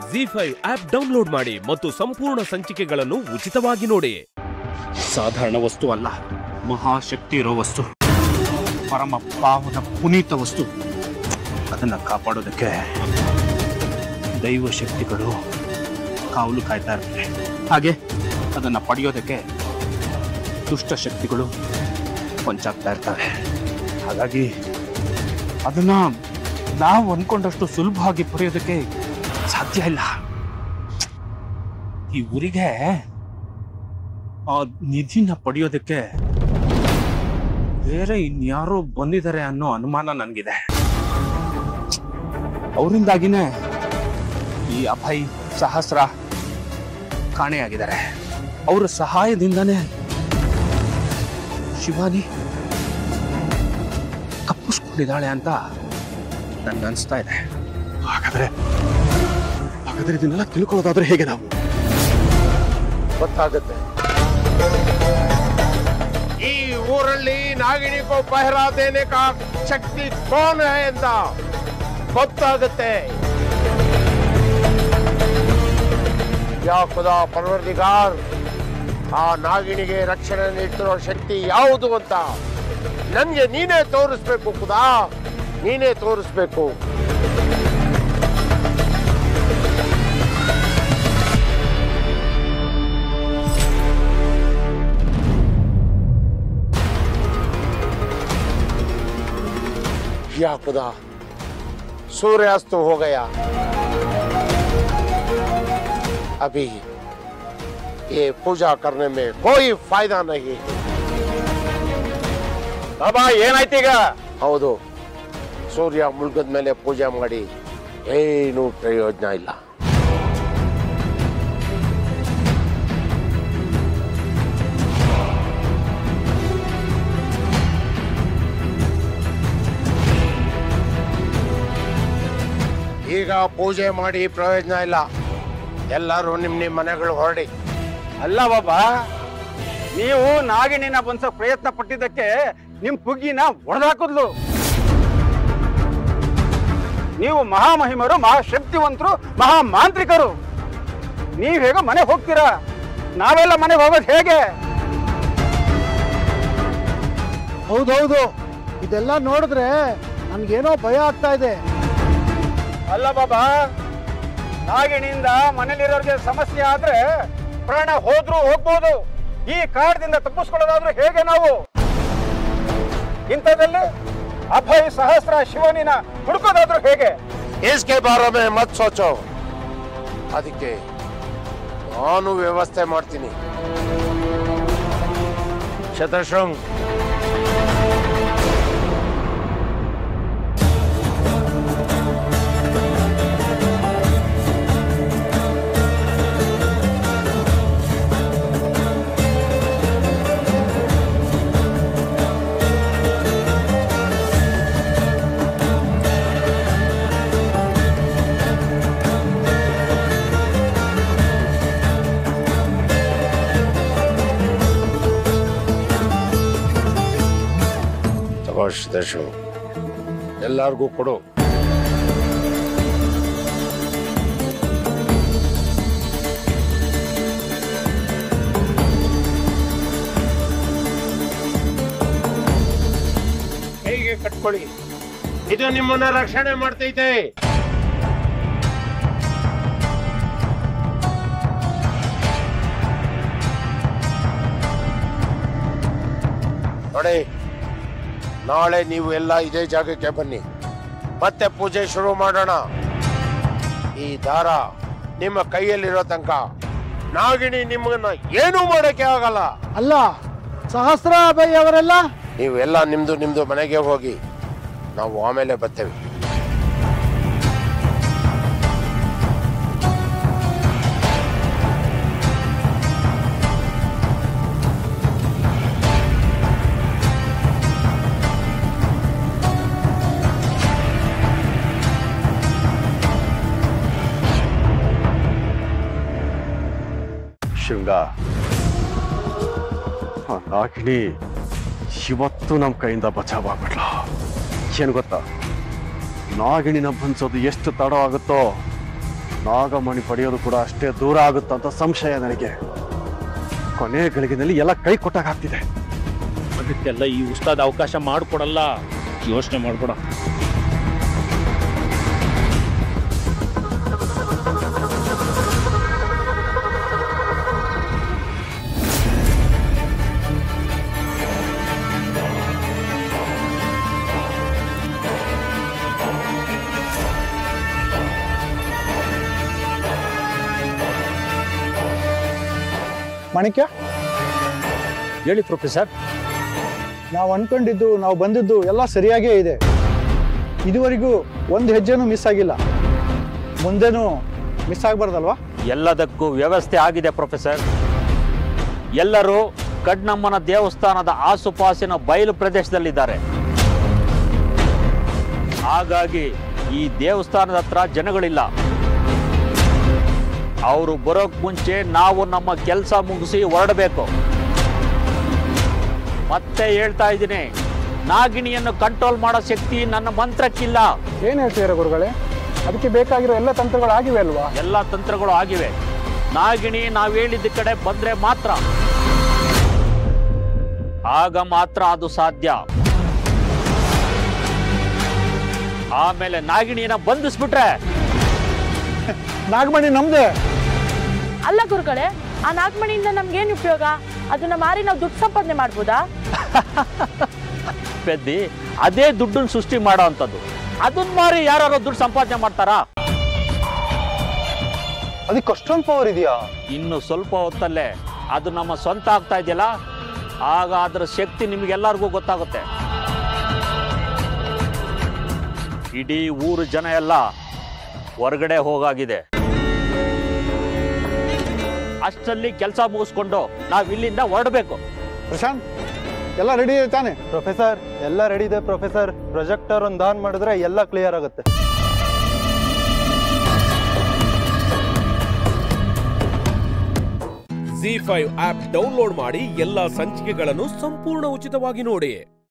G five app download ಮಾಡಿ ಮತ್ತು ಸಂಪೂರ್ಣ ಸಂಚಿಕೆಗಳನ್ನು ಉಚಿತವಾಗಿ ನೋಡಿ ಸಾಧಾರಣ ವಸ್ತು ಅಲ್ಲ ಮಹಾಶಕ್ತಿ ಇರೋ ವಸ್ತು ಪರಮ ಪಾವನ ಪುನೀತ ವಸ್ತು ಅದನ್ನ ಕಾಪಾಡೋದಕ್ಕೆ ದೈವ ಶಕ್ತಿಗಳು ಕಾವಲು ಕಾಯ್ತಾ ಇರ್ತವೆ ಹಾಗೆ ಅದನ್ನ ಪಡೆಯೋದಕ್ಕೆ ದುಷ್ಟ ಶಕ್ತಿಗಳು ಹೊಂಚಾಗ್ತಾ ಇರ್ತವೆ ಹಾಗಾಗಿ ಅದನ್ನ ನಾವು ಅನ್ಕೊಂಡಷ್ಟು ಸುಲಭವಾಗಿ ಪಡೆಯೋದಕ್ಕೆ ಸಾಧ್ಯ ಇಲ್ಲ ಈ ಊರಿಗೆ ಆ ನಿಧಿನ ಪಡೆಯೋದಕ್ಕೆ ಬೇರೆ ಇನ್ಯಾರೋ ಬಂದಿದ್ದಾರೆ ಅನ್ನೋ ಅನುಮಾನ ನನಗಿದೆ ಅವರಿಂದಾಗಿನೇ ಈ ಅಭಯ್ ಸಹಸ್ರ ಕಾಣೆಯಾಗಿದ್ದಾರೆ ಅವರ ಸಹಾಯದಿಂದನೇ ಶಿವಾನಿ ತಪ್ಪಿಸ್ಕೊಂಡಿದ್ದಾಳೆ ಅಂತ ನನ್ಗೆ ಅನಿಸ್ತಾ ಇದೆ ಹಾಗಾದ್ರೆ ಹಾಗಾದ್ರೆ ಇದನ್ನೆಲ್ಲ ತಿಳ್ಕೊಳ್ಳೋದಾದ್ರೆ ಹೇಗೆ ನಾವು ಗೊತ್ತಾಗುತ್ತೆ ಈ ಊರಲ್ಲಿ ನಾಗಿಣಿ ಕೋ ಪಹರಾ ದೇನೆ ಕಾ ಶಕ್ತಿ ಕೌನ್ ಹೈ ಅಂತ ಗೊತ್ತಾಗುತ್ತೆ ಯಾ ಖುದಾ ಪರ್ವರ್ದಿಗಾರ್ ಆ ನಾಗಿಣಿಗೆ ರಕ್ಷಣೆ ನೀಡ್ತಿರೋ ಶಕ್ತಿ ಯಾವುದು ಅಂತ ನನ್ಗೆ ನೀನೇ ತೋರಿಸ್ಬೇಕು ಖುದಾ ನೀನೇ ತೋರಿಸ್ಬೇಕು या खुदा सूर्यास्त हो गया अभी ये पूजा करने में कोई फायदा नहीं ಬಾಬಾ ಏನಾಯ್ತೀಗ ಹೌದು ಸೂರ್ಯ ಮುಳುಗದ ಮೇಲೆ ಪೂಜೆ ಮಾಡಿ ಏನು ಪ್ರಯೋಜನ ಇಲ್ಲ ಈಗ ಪೂಜೆ ಮಾಡಿ ಪ್ರಯೋಜನ ಇಲ್ಲ ಎಲ್ಲರೂ ನಿಮ್ ನಿಮ್ ಮನೆಗಳು ಹೊರಡಿ ಅಲ್ಲ ಬಾಬಾ ನೀವು ನಾಗಿಣಿನ ಬಂದ್ಸೋ ಪ್ರಯತ್ನ ಪಟ್ಟಿದ್ದಕ್ಕೆ ನಿಮ್ ಪುಗ್ಗಿನ ಒಡೆದಾಕಿದ್ಲು ನೀವು ಮಹಾಮಹಿಮರು ಮಹಾಶಕ್ತಿವಂತರು ಮಹಾ ಮಾಂತ್ರಿಕರು ನೀವ್ ಹೇಗೆ ಮನೆಗೆ ಹೋಗ್ತೀರಾ ನಾವೆಲ್ಲ ಮನೆಗೆ ಹೋಗೋದು ಹೇಗೆ ಹೌದೌದು ಇದೆಲ್ಲ ನೋಡಿದ್ರೆ ನನ್ಗೇನೋ ಭಯ ಆಗ್ತಾ ಇದೆ ಅಲ್ಲ ಬಾಬಾ ನಾಗಿಣಿಯಿಂದ ಮನೇಲಿರೋರಿಗೆ ಸಮಸ್ಯೆ ಆದ್ರೆ ಪ್ರಾಣ ಹೋದ್ರೂ ಹೋಗ್ಬೋದು ಈ ಕಾಡದಿಂದ ತಪ್ಪಿಸ್ಕೊಳ್ಳೋದಾದ್ರೂ ಹೇಗೆ ನಾವು ಇಂಥದ್ರಲ್ಲಿ ಅಭಯ್ ಸಹಸ್ರ ಶಿವನಿನ ಹುಡುಕೋದಾದ್ರೂ ಹೇಗೆ इसके बारे में मत सोचो ಅದಕ್ಕೆ ನಾನು ವ್ಯವಸ್ಥೆ ಮಾಡ್ತೀನಿ ಶತಶೃಂಗ್ ತಗೋ ಶತಶೃಂಗ್ ಎಲ್ಲಾರ್ಗೂ ಕೊಡು ಕೈಗೆ ಕಟ್ಕೊಳ್ಳಿ ಇದು ನಿಮ್ಮನ್ನ ರಕ್ಷಣೆ ಮಾಡ್ತೈತೆ ನೋಡಿ ನಾಳೆ ನೀವು ಎಲ್ಲ ಇದೇ ಜಾಗಕ್ಕೆ ಬನ್ನಿ ಮತ್ತೆ ಪೂಜೆ ಶುರು ಮಾಡೋಣ ಈ ದಾರ ನಿಮ್ಮ ಕೈಯಲ್ಲಿರೋ ತನಕ ನಾಗಿಣಿ ನಿಮ್ಮನ್ನ ಏನೂ ಮಾಡಕ್ಕೆ ಆಗಲ್ಲ ಅಲ್ಲ ಸಹಸ್ರ ಅಭಯ್ ಅವರೆಲ್ಲ ನೀವೆಲ್ಲ ನಿಮ್ದು ನಿಮ್ದು ಮನೆಗೆ ಹೋಗಿ ನಾವು ಆಮೇಲೆ ಬರ್ತೇವೆ ಶೃಂಗ ಆ ನಾಗಿಣಿ ಇವತ್ತು ನಮ್ಮ ಕೈಯಿಂದ ಬಚಾವಾಗ್ಬಿಟ್ಲ ಏನು ಗೊತ್ತಾ ನಾಗಿಣಿನ ಬಂಧಿಸೋದು ಎಷ್ಟು ತಡ ಆಗುತ್ತೋ ನಾಗಮಣಿ ಪಡೆಯೋದು ಕೂಡ ಅಷ್ಟೇ ದೂರ ಆಗುತ್ತಂತ ಸಂಶಯ ನನಗೆ ಕೊನೆ ಗಳಿಗೆನಲ್ಲಿ ಎಲ್ಲ ಕೈ ಕೊಟ್ಟಾಗ ಆಗ್ತಿದೆ ಅದಕ್ಕೆಲ್ಲ ಈ ಉಸ್ತಾದ್ ಅವಕಾಶ ಮಾಡಿಕೊಡಲ್ಲ ಯೋಚನೆ ಮಾಡ್ಬೇಡ ಮಾಣಿಕ್ಯ ಹೇಳಿ ಪ್ರೊಫೆಸರ್ ನಾವು ಅನ್ಕೊಂಡಿದ್ದು ನಾವು ಬಂದಿದ್ದು ಎಲ್ಲ ಸರಿಯಾಗೇ ಇದೆ ಇದುವರೆಗೂ ಒಂದು ಹೆಜ್ಜೆನೂ ಮಿಸ್ ಆಗಿಲ್ಲ ಮುಂದೆನೂ ಮಿಸ್ ಆಗಬಾರ್ದಲ್ವಾ ಎಲ್ಲದಕ್ಕೂ ವ್ಯವಸ್ಥೆ ಆಗಿದೆ ಪ್ರೊಫೆಸರ್ ಎಲ್ಲರೂ ಕಡ್ನಮ್ಮನ ದೇವಸ್ಥಾನದ ಆಸುಪಾಸಿನ ಬಯಲು ಪ್ರದೇಶದಲ್ಲಿದ್ದಾರೆ ಹಾಗಾಗಿ ಈ ದೇವಸ್ಥಾನದ ಹತ್ರ ಜನಗಳಿಲ್ಲ ಅವರು ಬರೋಕ್ ಮುಂಚೆ ನಾವು ನಮ್ಮ ಕೆಲಸ ಮುಗಿಸಿ ಹೊರಡಬೇಕು ಮತ್ತೆ ಹೇಳ್ತಾ ಇದ್ದೀನಿ ನಾಗಿಣಿಯನ್ನು ಕಂಟ್ರೋಲ್ ಮಾಡೋ ಶಕ್ತಿ ನನ್ನ ಮಂತ್ರಕ್ಕಿಲ್ಲ ಏನು ಹೇಳ್ತೀರಾ ಗುರುಗಳೇ ಅದಕ್ಕೆ ಬೇಕಾಗಿರೋ ಎಲ್ಲ ತಂತ್ರಗಳು ಆಗಿವೆ ಅಲ್ವಾ ಎಲ್ಲ ತಂತ್ರಗಳು ಆಗಿವೆ ನಾಗಿಣಿ ನಾವು ಹೇಳಿದ ಕಡೆ ಬಂದ್ರೆ ಮಾತ್ರ ಆಗ ಮಾತ್ರ ಅದು ಸಾಧ್ಯ ಆಮೇಲೆ ನಾಗಿಣಿಯನ್ನ ಬಂಧಿಸ್ಬಿಟ್ರೆ ನಾಗಮಣಿ ನಮ್ದೆ ಅಲ್ಲ ಗುರುಗಳೇ ಆ ನಾಗಮಣಿಯಿಂದ ನಮ್ಗೇನು ಉಪಯೋಗ ಅದನ್ನ ಮಾರಿ ನಾವು ದುಡ್ಡು ಸಂಪಾದನೆ ಮಾಡ್ಬೋದಾ ಪೆದ್ದಿ ಅದೇ ದುಡ್ಡನ್ನ ಸೃಷ್ಟಿ ಮಾಡೋ ಅಂಥದ್ದು ಅದನ್ನ ಮಾರಿ ಯಾರು ದುಡ್ಡು ಸಂಪಾದನೆ ಮಾಡ್ತಾರಾ ಅದಕ್ಕೆ ಅಷ್ಟೊಂದು ಪವರ್ ಇದೆಯಾ ಇನ್ನು ಸ್ವಲ್ಪ ಹೊತ್ತಲ್ಲೇ ಅದು ನಮ್ಮ ಸ್ವಂತ ಆಗ್ತಾ ಇದೆಯಲ್ಲ ಆಗ ಅದರ ಶಕ್ತಿ ನಿಮಗೆಲ್ಲರಿಗೂ ಗೊತ್ತಾಗುತ್ತೆ ಇಡೀ ಊರು ಜನ ಎಲ್ಲ ಹೊರಗಡೆ ಹೋಗಾಗಿದೆ ಅಷ್ಟರಲ್ಲಿ ಕೆಲಸ ಮುಗಿಸ್ಕೊಂಡು ನಾವು ಇಲ್ಲಿಂದ ಹೊರಡಬೇಕು ಪ್ರಶಾಂತ್ ಎಲ್ಲ ರೆಡಿ ಇದೆ ತಾನೆ ಪ್ರೊಫೆಸರ್ ಎಲ್ಲ ರೆಡಿ ಇದೆ ಪ್ರೊಫೆಸರ್ ಪ್ರೊಜೆಕ್ಟರ್ ಒಂದು ಆನ್ ಮಾಡಿದ್ರೆ ಎಲ್ಲ ಕ್ಲಿಯರ್ ಆಗುತ್ತೆ ಜಿ ಫೈವ್ ಆಪ್ ಡೌನ್ಲೋಡ್ ಮಾಡಿ ಎಲ್ಲಾ ಸಂಚಿಕೆಗಳನ್ನು ಸಂಪೂರ್ಣ ಉಚಿತವಾಗಿ ನೋಡಿ